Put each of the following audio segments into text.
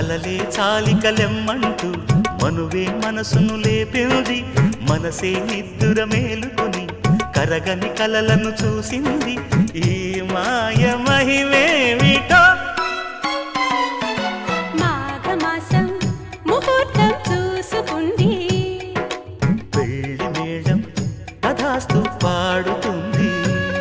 కలలే చాలికలెమ్మంటూ మనువే మనసును లేపింది మనసే నిద్దుర మేలుకొని కరగని కలలను చూసింది ఈ మాయ మహిమేమిటో మాఘమాసం ముహూర్తం చూసుకుంది పెళ్లి మేళం కథాస్తు పాడుతుంది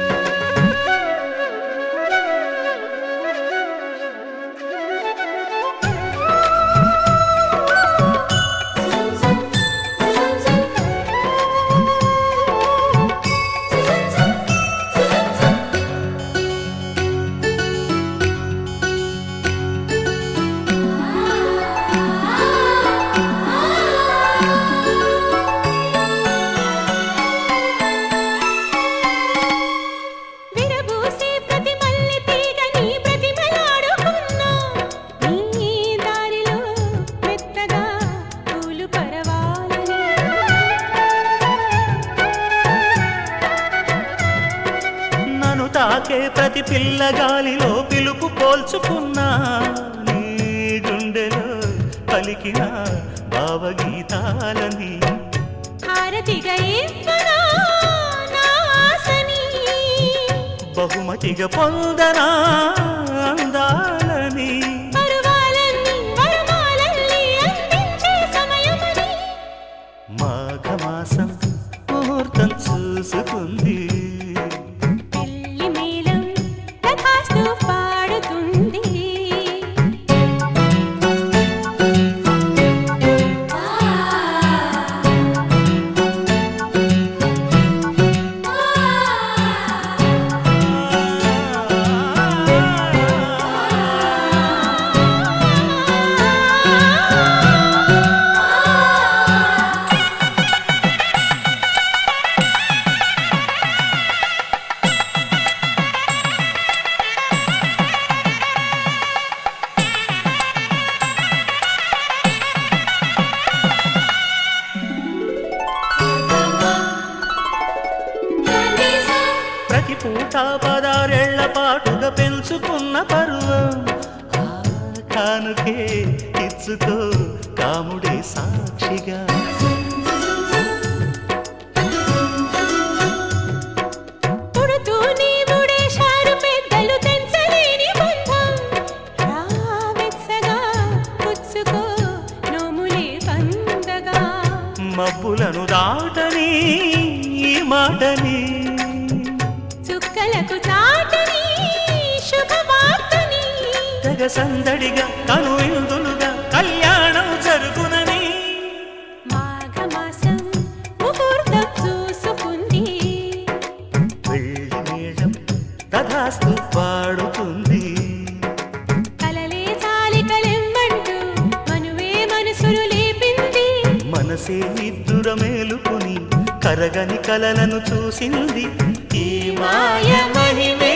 విరబూసే ప్రతి మల్లె తీగని ప్రతిమలాడుకున్నా నీ దారిలో మెత్తగా పూలు పరవాలని నన్ను తాకే ప్రతి పిల్లగాలిలో పిలుపు పోల్చుకున్నా నీ గుండెలో పలికిన భావగీతాలని హారతిగా ఇవ్వనా నా ఆశని బహుమతిగా పొందనా అందాలని పరువాలన్నీ వరమాలన్నీ అందించే సమయమని మాఘమాసం ముహూర్తం చూసుకుంది పెళ్లి మేళం కథాస్తు పాడుతుంది ప్రతి పూట పదారేళ్ల పాటుగా పెంచుకున్న పరువం ఆ కానుకే ఇచ్చుకో కాముడే సాక్షిగా పుడుతూ నీవుడేశారు పెద్దలు తెంచలేని బంధం రావెచ్చగా పుచ్చుకో నోములే పందగా మబ్బులను దాటని ఈ మాటని చుక్కలకు చాటని శుభవార్తని తెగ సందడిగా కను ఇందులుగా కళ్యాణం జరుగునని మాఘమాసం ముహూర్తం చూసుకుంది వెళ్ళి మేళం కథాస్తు పాడుతుంది కలలే చాలికలెమ్మంటూ మనువే మనసులు లేపింది మనసే నిద్దుర మేలుకొని కరగని కలలను చూసింది ఈ మాయ మహిమే